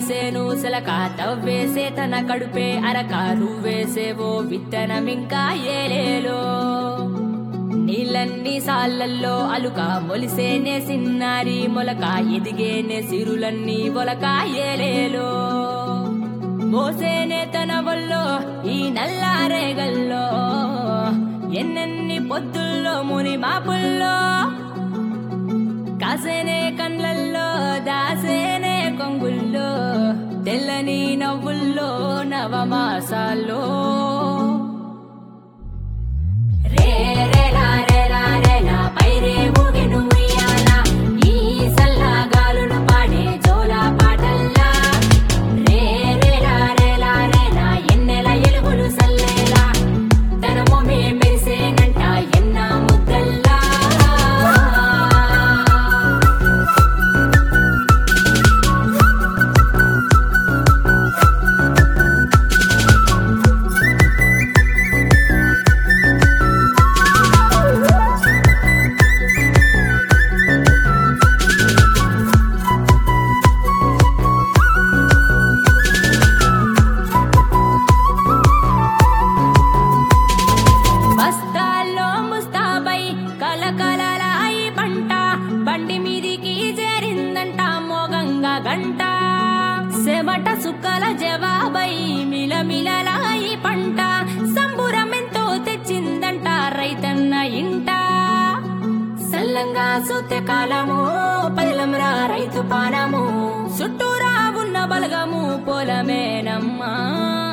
వరిసేను సెలక తవ్వేసే తన కడుపే అరకారు వేసేవో విత్తనమింకా ఏలేలో నీళ్ళన్ని సాళ్ళల్లో అలుక మొలిసేనే సిన్నారి మొలక ఎదిగేనే సిరులన్నీ మొలక ఏలేలో మోసేనే తన వల్లో ఈ నల్లారేగల్లో ఎన్నెన్ని పొద్దుల్లో ముని మాపుల్లో కాసేనే కండ్లల్లో దాసేనే కొంగుల్లో తెల్లని నవ్వుల్లో నవమాసాల్లో రే రే లా రే లా రే లా పైరే ఊగెను ఉయ్యాల ఈ సల్లగాలులు పాడే జోల పాటల్లా రే రే లా రే లా రే లా ఎన్నెల ఎలుగులు సల్లేలా తన మొమే మెరిసేనంట ఎన్న ముద్దల్లా బస్తాల్లో ముస్తాబై కలకలలాయి పంట బండి మీదికి చేరిందంట మోగంగా గంట సెమట సుక్కల జవాబై మిలమిలలాయి పంట సంబురమెంతో తెచ్చిందంట రైతన్న ఇంట సల్లంగా సూత్య కాలము పదిలంరా రైతు పానము చుట్టూరా ఉన్న బలగము పొలమేనమ్మా